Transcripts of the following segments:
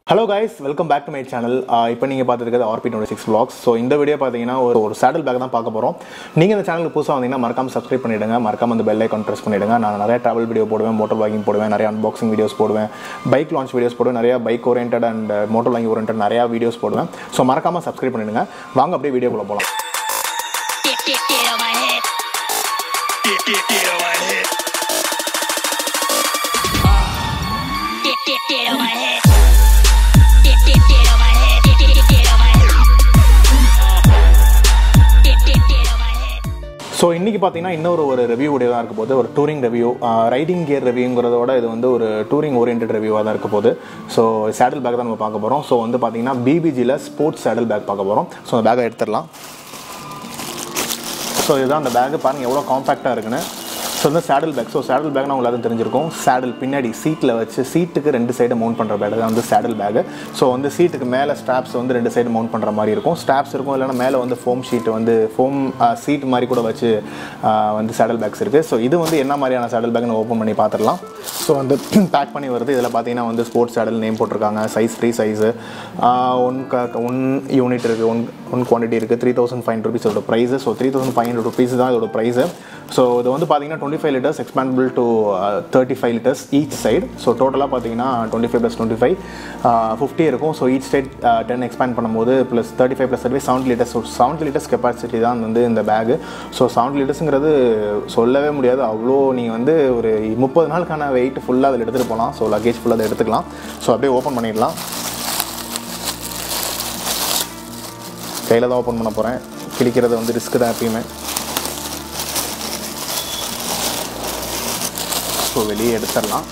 Hello guys welcome back to my channel இப்போ நீங்கள் பார்த்துருக்கிறது R P twenty six vlogs so இந்த வீடியோ பார்த்தீங்கன்னா ஒரு ஒரு சேடல் பேக் தான் பார்க்க போகிறோம் நீங்கள் இந்த சேனலுக்கு புதுசாக வந்தீங்கன்னா மறக்காம சப்ஸ்கிரைப் பண்ணிவிடுங்க மறக்காம அந்த பெல் ஐக்கான் ப்ரெஸ் பண்ணிவிடுங்க நான் நிறைய ட்ராவல் வீடியோ போடுவேன் மோட்டர் வாக்கிங் போடுவேன் நிறைய அன்பாக்சிங் வீடியோஸ் போடுவேன் பைக் லான்ச் வீடியோஸ் போடுவேன் நிறைய பைக் ஓரியன்ட் அண்ட் மோட்டர் வாக்கிங் ஓரியன்ட் நிறையா வீடியோஸ் போடுவேன் ஸோ மறக்காம சப்ஸ்கிரைப் பண்ணிவிடுங்க வாங்க அப்படியே வீடியோக்குள்ளே போகலாம் Get, get, get on my head. Get, get, get on my head. Get, get, get on my head. Get, get, get on my head. Get, get, get on my head. Get, get, get on my head. So இன்றைக்கி பார்த்தீங்கன்னா இன்னொரு ஒரு review video தான் இருக்க போகுது ஒரு touring review riding gear ரிவ்யூங்கிறதோட இது வந்து ஒரு டூரிங் ஓரியன்ட் ரிவ்யூவாக தான் இருக்க போகுது ஸோ சேடல் பேக் தான் நம்ம பார்க்க போகிறோம் ஸோ வந்து பார்த்தீங்கன்னா பிபிஜியில் ஸ்போர்ட்ஸ் சேடல் பேக் பார்க்க போகிறோம் ஸோ அந்த பேக்கை எடுத்துடலாம் ஸோ இதுதான் அந்த பேக்கு பாருங்கள் எவ்வளோ காம்பேக்டாக இருக்குன்னு ஸோ வந்து சேடல் பேக் ஸோ சேடல் பேக்னா உங்களுக்கு தெரிஞ்சிருக்கும் சேடல் பின்னாடி சீட்டில் வச்சு சீட்டுக்கு ரெண்டு சைடு மவுண்ட் பண்ணுற பேக் தான் வந்து சேடல் பேக்கு ஸோ வந்து சீட்டுக்கு மேலே ஸ்ட்ராப்ஸ் வந்து ரெண்டு சைடு மவுண்ட் பண்ணுற மாதிரி இருக்கும் ஸ்ட்ராப்ஸ் இருக்கும் இல்லைன்னா மேலே வந்து ஃபோம் ஷீட் வந்து ஃபோம் சீட் மாதிரி கூட வச்சு ஆஹ், வந்து சேடல் பேக்ஸ் இருக்குது ஸோ இது வந்து என்ன மாதிரியான சேடல் பேக்னு ஓப்பன் பண்ணி பார்த்துடலாம் ஸோ வந்து பேக் பண்ணி வருது இதில் பார்த்தீங்கன்னா வந்து ஸ்போர்ட்ஸ் சேடல் நேம் போட்டிருக்காங்க சைஸ் ஃப்ரீ சைஸு ஒன் க ஒன் யூனிட் இருக்குது ஒன் ஒன் குவான்டிட்டி இருக்குது த்ரீ தௌசண்ட் ஃபைவ் ருபீஸ் இதோட price so three thousand five hundred rupees தான் இதோட ப்ரைஸு ஸோ இது வந்து பார்த்தீங்கன்னா twenty five litres expandable to thirty five litres each side so டோட்டலாக பார்த்தீங்கன்னா twenty five plus twenty five fifty இருக்கும் so each side ten expand பண்ணும்போது plus thirty five plus thirty seventy litres so seventy litres capacity தான் வந்து இந்த bag so seventy லிட்டர்ஸுங்கிறது சொல்லவே முடியாது அவ்வளோ நீங்கள் வந்து ஒரு முப்பது நாளுக்கான வெயிட் ஃபுல்லாக அதில் எடுத்துகிட்டு போகலாம் ஸோ லக்கேஜ் ஃபுல்லாக அதை எடுத்துக்கலாம் ஸோ அப்படியே ஓப்பன் பண்ணிடலாம் கையில் தான் ஓப்பன் பண்ண போகிறேன் கிழிக்கிறது வந்து ரிஸ்க் தான் எப்பயுமே ஸோ வெளியே எடுத்துடலாம்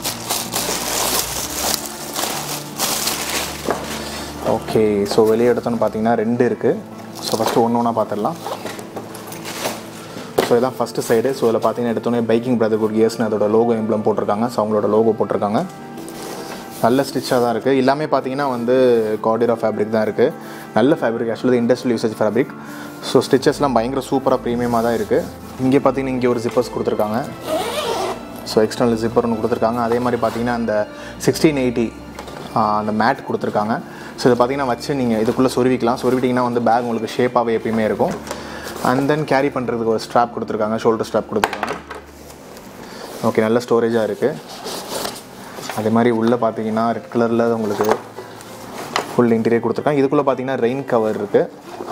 ஓகே ஸோ வெளியே எடுத்தோன்னு பார்த்தீங்கன்னா ரெண்டு இருக்குது ஸோ ஃபஸ்ட்டு ஒன்று ஒன்றா பார்த்துடலாம் ஸோ இதான் ஃபஸ்ட்டு சைடு ஸோ இதில் பார்த்தீங்கன்னா எடுத்தோன்னே பைக்கிங் பிரதர்ஹுட் கியர்ஸ்னு அதோட லோகோ எம்ப்ளம் போட்டிருக்காங்க ஸோ அவங்களோட லோகோ போட்டிருக்காங்க நல்ல ஸ்டிச்சாக தான் இருக்குது எல்லாமே பார்த்தீங்கன்னா வந்து கார்டிரா ஃபேப்ரிக் தான் இருக்குது நல்ல fabric actually industrial usage fabric so ஸ்டிச்சஸ்லாம் பயங்கர சூப்பராக ப்ரீமியமாக தான் இருக்குது இங்கே பார்த்தீங்கன்னா இங்கே ஒரு ஜிப்பர்ஸ் கொடுத்துருக்காங்க ஸோ எக்ஸ்டர்னல் ஜிப்பர் ஒன்று கொடுத்துருக்காங்க அதே மாதிரி பார்த்தீங்கன்னா அந்த சிக்ஸ்டீன் எயிட்டி அந்த மேட் கொடுத்துருக்காங்க ஸோ இதை பார்த்தீங்கன்னா வச்சு நீங்கள் இதுக்குள்ளே சொருவிக்கலாம் சொருவிட்டிங்கன்னா வந்து பேக் உங்களுக்கு ஷேப்பாகவே எப்பயுமே இருக்கும் அண்ட் தென் கேரி பண்ணுறதுக்கு ஒரு ஸ்ட்ராப் கொடுத்துருக்காங்க ஷோல்டர் ஸ்ட்ராப் கொடுத்துருக்காங்க ஓகே நல்ல ஸ்டோரேஜாக இருக்குது அதே மாதிரி உள்ளே பார்த்தீங்கன்னா ரெட் கலரில் உங்களுக்கு ஃபுல் இன்டீரியர் கொடுத்துருக்காங்க இதுக்குள்ளே பார்த்தீங்கன்னா ரெயின் கவர் இருக்குது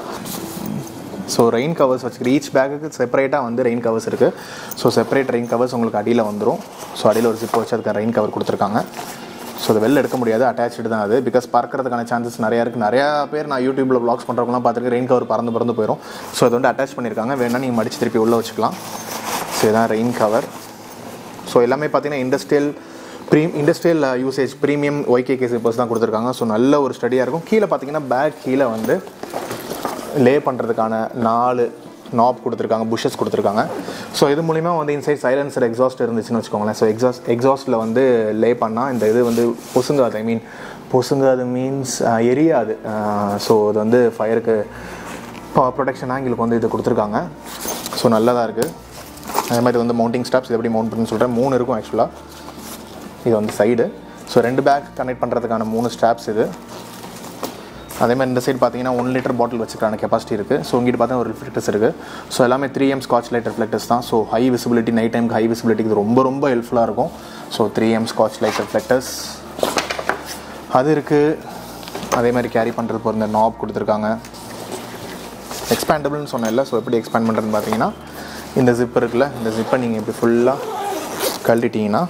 ஸோ ரெயின் கவர்ஸ் வச்சுக்கிற ஈச் பேக்குக்கு செப்பரேட்டாக வந்து ரெயின் கவர்ஸ் இருக்குது ஸோ செப்பரேட் ரெயின் கவர்ஸ் உங்களுக்கு அடியில் வந்துடும் ஸோ அடியில் ஒரு ஜிப் வச்சு அதுக்கு ரெயின் கவர் கொடுத்துருக்காங்க ஸோ அதை வெளில எடுக்க முடியாது அட்டாச்சு தான் அது பிகாஸ் பறக்கிறதுக்கான சான்சஸ் நிறையா இருக்குது நிறையா பேர் நான் யூடியூப்பில் வ்ளாக்ஸ் பண்ணுறவங்களாம் பார்த்துருக்கேன் ரெயின் கவர் பறந்து பறந்து போயிடும் ஸோ இது வந்து அட்டாச் பண்ணியிருக்காங்க வேணால் நீங்கள் மடிச்சு திருப்பி உள்ளே வச்சுக்கலாம் ஸோ இதுதான் ரெயின் கவர் ஸோ எல்லாமே பார்த்தீங்கன்னா இண்டஸ்ட்ரியல் ப்ரீம் industrial usage premium Y K K zippers தான் கொடுத்துருக்காங்க ஸோ நல்ல ஒரு ஸ்டடியாக இருக்கும் கீழே பார்த்தீங்கன்னா பேக் கீழே வந்து லே பண்ணுறதுக்கான நாலு நாப் கொடுத்துருக்காங்க புஷஸ் கொடுத்துருக்காங்க ஸோ இது மூலிமா வந்து இன்சைட் சைலன்சர் எக்ஸாஸ்ட் இருந்துச்சுன்னு வச்சுக்கோங்களேன் ஸோ எக்ஸாஸ்ட் எக்ஸாஸ்ட்டில் வந்து லே பண்ணால் இந்த இது வந்து பொசுங்காது ஐ மீன் பொசுங்காது மீன்ஸ் எரியாது ஸோ இது வந்து ஃபயருக்கு ப்ரொடெக்ஷன் ஆங்கிளுக்கு வந்து இது கொடுத்துருக்காங்க ஸோ நல்லதாக இருக்குது அதே மாதிரி வந்து மவுண்டிங் ஸ்டாப்ஸ் இது எப்படி மவுண்ட் பண்ணுன்னு சொல்கிறேன் மூணு இருக்கும் ஆக்சுவலாக இது வந்து சைடு ஸோ ரெண்டு பேக் கனெக்ட் பண்ணுறதுக்கான மூணு ஸ்ட்ராப்ஸ் இது அதே மாதிரி இந்த சைடு பார்த்தீங்கன்னா ஒன் லிட்டர் பாட்டில் வச்சுக்கான கெப்பாசிட்டி இருக்குது ஸோ இங்கிட்டு பார்த்தீங்கன்னா ஒரு ரிஃப்ளெக்டர்ஸ் இருக்குது ஸோ எல்லாமே three M scotch light reflectors தான் ஸோ ஹை விசிபிலிட்டி நைட் டைமுக்கு ஹை விசிபிலிட்டிக்கு இது ரொம்ப ரொம்ப ஹெல்ப்ஃபுல்லாக இருக்கும் so three M scotch light reflectors அது இருக்குது அதே மாதிரி கேரி பண்ணுறது போகிற இந்த நாப் கொடுத்துருக்காங்க எக்ஸ்பேண்டபிள்னு சொன்னேன்ல ஸோ எப்படி எக்ஸ்பேண்ட் பண்ணுறதுன்னு பார்த்தீங்கன்னா இந்த ஜிப் இருக்குல்ல இந்த ஜிப்பை நீங்கள் இப்படி ஃபுல்லாக கழட்டிட்டீங்கன்னா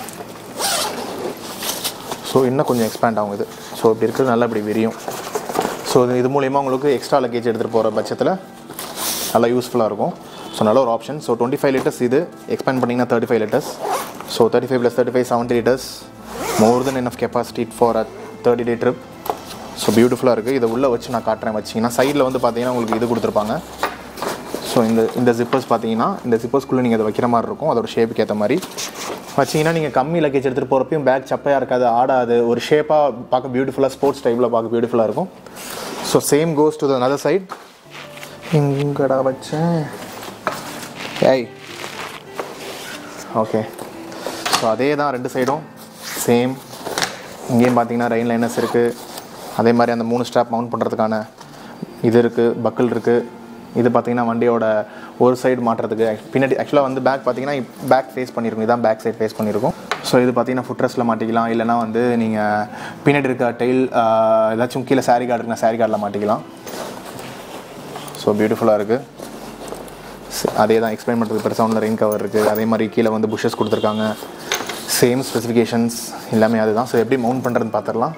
ஸோ இன்னும் கொஞ்சம் எக்ஸ்பேண்ட் ஆகும் இது ஸோ இப்படி இருக்கிறது நல்லா இப்படி விரியும் ஸோ இது இது மூலயமா உங்களுக்கு எக்ஸ்ட்ரா லக்கேஜ் எடுத்துகிட்டு போகிற பட்சத்தில் நல்லா யூஸ்ஃபுல்லாக இருக்கும் ஸோ நல்ல ஒரு option so twenty five litres இது எக்ஸ்பேண்ட் பண்ணிங்கன்னா thirty five litres so thirty five plus thirty five seventy litres more than enough capacity for a thirty day trip so பியூட்டிஃபுல்லாக இருக்குது இதை உள்ளே வச்சு நான் காட்டுறேன் வச்சிங்கன்னா சைடில் வந்து பார்த்தீங்கன்னா உங்களுக்கு இது கொடுத்துருப்பாங்க ஸோ இந்த இந்த ஜிப்பர்ஸ் பார்த்தீங்கன்னா இந்த ஜிப்பர்ஸ்குள்ளே நீங்கள் அதை வைக்கிற மாதிரி இருக்கும் அதோட ஷேப்புக்கு ஏற்ற மாதிரி வச்சிங்கன்னா நீங்கள் கம்மி லக்கேஜ் எடுத்துகிட்டு போகிறப்பையும் பேக் சப்பையாக இருக்காது ஆடாது ஒரு ஷேப்பாக பார்க்க பியூட்டிஃபுல்லாக ஸ்போர்ட்ஸ் டைப்பில் பார்க்க பியூட்டிஃபுல்லாக இருக்கும் so same goes to the other side எங்கடா வச்சேன் ஏய் ஓகே ஸோ அதே தான் ரெண்டு சைடும் சேம் இங்கேயும் பார்த்தீங்கன்னா ரெயின் லைனர்ஸ் இருக்குது அதே மாதிரி அந்த மூணு ஸ்ட்ராப் மவுண்ட் பண்ணுறதுக்கான இது இருக்குது பக்கிள் இருக்குது இது பார்த்தீங்கன்னா வண்டியோட ஒரு சைடு மாட்டுறதுக்கு பின்னாடி ஆக்சுவலாக வந்து பேக் பார்த்தீங்கன்னா பேக் ஃபேஸ் பண்ணியிருக்கும் இதான் பேக் சைடு ஃபேஸ் பண்ணியிருக்கும் ஸோ இது பார்த்தீங்கன்னா ஃபுட்ரஸில் மாட்டிக்கலாம் இல்லைனா வந்து நீங்கள் பின்னாடி இருக்க டெயில் ஏதாச்சும் கீழே சாரி கார்டு இருக்குன்னா சாரி கார்டில் மாட்டிக்கலாம் ஸோ பியூட்டிஃபுல்லாக இருக்குது அதே தான் எக்ஸ்பிளைன் பண்ணுறது பெருசாக ஒன்று ரெயின் கவர் இருக்குது அதே மாதிரி கீழே வந்து புஷஸ் கொடுத்துருக்காங்க சேம் ஸ்பெசிஃபிகேஷன்ஸ் எல்லாமே அதுதான் ஸோ எப்படி மவுண்ட் பண்ணுறதுன்னு பார்த்துடலாம்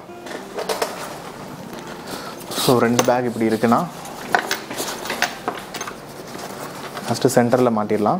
ஸோ ரெண்டு பேக் இப்படி இருக்குன்னா ஃபஸ்ட்டு சென்டரில் மாட்டிடலாம்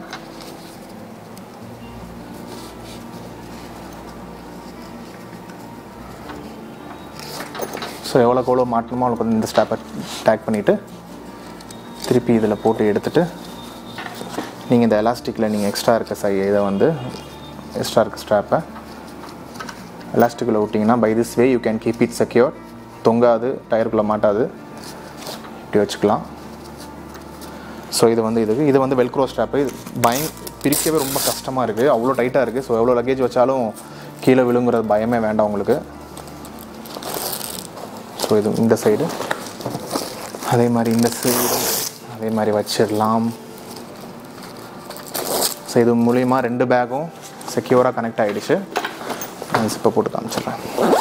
ஸோ எவ்வளோக்கு எவ்வளோ மாட்டணுமோ அவளுக்கு வந்து இந்த ஸ்டாப்பை டேக் பண்ணிவிட்டு திருப்பி இதில் போட்டு எடுத்துட்டு நீங்கள் இந்த எலாஸ்டிக்கில் நீங்கள் எக்ஸ்ட்ரா இருக்க சை இதை வந்து எக்ஸ்ட்ரா இருக்க ஸ்ட்ராப்பை எலாஸ்டிக்கில் விட்டிங்கன்னா by this way you can keep it secure தொங்காது டயருக்குள்ளே மாட்டாது இப்படி வச்சுக்கலாம் ஸோ இது வந்து இதுக்கு இது வந்து வெல்க்ரோ ஸ்ட்ராப்பு இது பயம் பிரிக்கவே ரொம்ப கஷ்டமாக இருக்குது அவ்வளோ டைட்டாக இருக்குது ஸோ எவ்வளோ லக்கேஜ் வச்சாலும் கீழே விழுங்குறது பயமே வேண்டாம் உங்களுக்கு ஸோ இது இந்த சைடு அதே மாதிரி இந்த சைடு அதே மாதிரி வச்சிடலாம் ஸோ இது மூலிமா ரெண்டு பேக்கும் செக்யூராக கனெக்ட் ஆகிடுச்சு நான் சிப்பை போட்டு காமிச்சிடுறேன்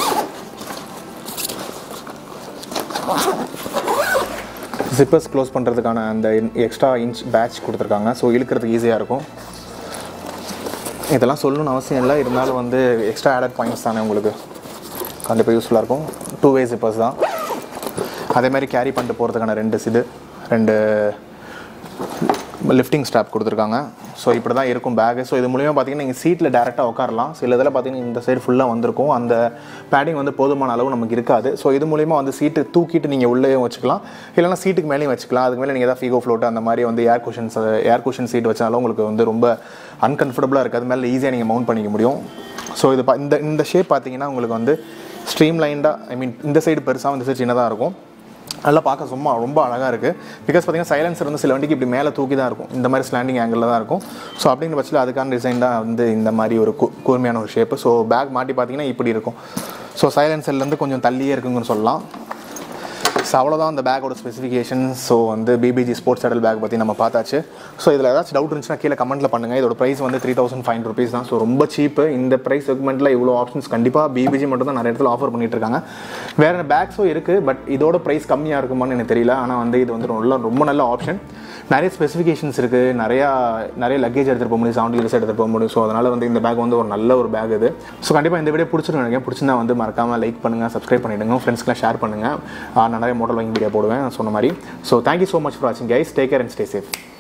ஜிப்பர்ஸ் க்ளோஸ் பண்ணுறதுக்கான அந்த எக்ஸ்ட்ரா இன்ச் பேட்ச் கொடுத்துருக்காங்க ஸோ இழுக்கிறதுக்கு ஈஸியாக இருக்கும் இதெல்லாம் சொல்லணும்னு அவசியம் இல்லை இருந்தாலும் வந்து எக்ஸ்ட்ரா ஆடட் பாயிண்ட்ஸ் தானே உங்களுக்கு கண்டிப்பாக யூஸ்ஃபுல்லாக இருக்கும் டூ வே ஜிப்பர்ஸ் தான் அதே மாதிரி கேரி பண்ணிட்டு போகிறதுக்கான ரெண்டு இது ரெண்டு லிஃப்டிங் ஸ்டாப் கொடுத்துருக்காங்க ஸோ இப்படி தான் இருக்கும் பேகு ஸோ இது மூலியமாக பார்த்தீங்கன்னா நீங்கள் சீட்டில் டேரெக்டாக உட்காரலாம் சில இதில் பார்த்தீங்கன்னா இந்த சைடு ஃபுல்லாக வந்திருக்கும் அந்த பேடிங் வந்து போதுமான அளவு நமக்கு இருக்காது ஸோ இது மூலியமாக வந்து சீட்டு தூக்கிட்டு நீங்கள் உள்ளேயும் வச்சுக்கலாம் இல்லைனா சீட்டுக்கு மேலேயும் வச்சுக்கலாம் அதுக்கு மேலே நீங்கள் ஏதாவது ஃபீகோ ஃப்ளோட் அந்த மாதிரி வந்து air cushions air cushion seat வச்சாலும் உங்களுக்கு வந்து ரொம்ப அன்கம்ஃபர்டபுளாக இருக்குது அது மேலே ஈஸியாக நீங்கள் மவுண்ட் பண்ணிக்க முடியும் ஸோ இது பா- இந்த இந்த ஷேப் பார்த்தீங்கன்னா உங்களுக்கு வந்து ஸ்ட்ரீம் லைண்டாக ஐ மீன் இந்த சைடு பெருசாக இந்த சைடு சின்னதாக இருக்கும் நல்லா பார்க்க சும்மா ரொம்ப அழகாக இருக்குது பிகாஸ் பார்த்தீங்கன்னா சைலன்சர் வந்து சில வண்டிக்கு இப்படி மேலே தூக்கி தான் இருக்கும் இந்த மாதிரி ஸ்லாண்டிங் ஆங்கிளில் தான் இருக்கும் ஸோ அப்படிங்கிற பட்சத்தில் அதுக்கான டிசைன் தான் வந்து இந்த மாதிரி ஒரு கூ- கூர்மையான ஒரு ஷேப்பு ஸோ பேக் மாட்டி பார்த்தீங்கன்னா இப்படி இருக்கும் ஸோ சைலன்சர்லேருந்து கொஞ்சம் தள்ளியே இருக்குங்கன்னு சொல்லலாம் ஸோ அவ்வளோதான் அந்த பேக்கோட ஸ்பெசிஃபிகேஷன் ஸோ வந்து பிபிஜி ஸ்போர்ட்ஸ் செடல் பேக் பற்றி நம்ம பார்த்தாச்சு ஸோ இதில் ஏதாச்சும் டவுட் இருந்துச்சுன்னா கீழே கமெண்ட்டில் பண்ணுங்கள் இதோட ப்ரைஸ் வந்து த்ரீ தௌசண்ட் ஃபைவ் ருபீஸ் தான் ஸோ ரொம்ப சீப்பு இந்த ப்ரைஸ் செக்மெண்ட்டில் இவ்வளோ ஆப்ஷன்ஸ் கண்டிப்பாக பிபிஜி மட்டும் தான் நிறைய இடத்துல ஆஃபர் பண்ணிட்டு இருக்காங்க வேறு பேக்ஸும் இருக்குது பட் இதோட ப்ரைஸ் கம்மியாக இருக்குமான்னு எனக்கு தெரியல ஆனால் வந்து இது வந்து நல்ல ரொம்ப நல்ல ஆப்ஷன் நிறைய ஸ்பெசிஃபிகேஷன்ஸ் இருக்குது நிறையா நிறைய லக்கேஜ் எடுத்துகிட்டு போக முடியும் சவுண்ட் கிலோஸ் எடுத்துகிட்டு போக முடியும் ஸோ அதனால் வந்து இந்த பேக் வந்து ஒரு நல்ல ஒரு பேக் இது ஸோ கண்டிப்பாக இந்த வீடியோ பிடிச்சிருக்கு நினைக்கிறேன் பிடிச்சிருந்தா வந்து மறக்காமல் லைக் பண்ணுங்கள் சப்ஸ்கிரைப் பண்ணிவிடுங்க ஃப்ரெண்ட்ஸ்க்குலாம் ஷேர் பண்ணுங்கள் நான் நிறைய மாடல் வாங்கி வீடியோ போடுவேன் நான் சொன்ன மாதிரி so thank you so much for வாட்சிங் guys take care and stay safe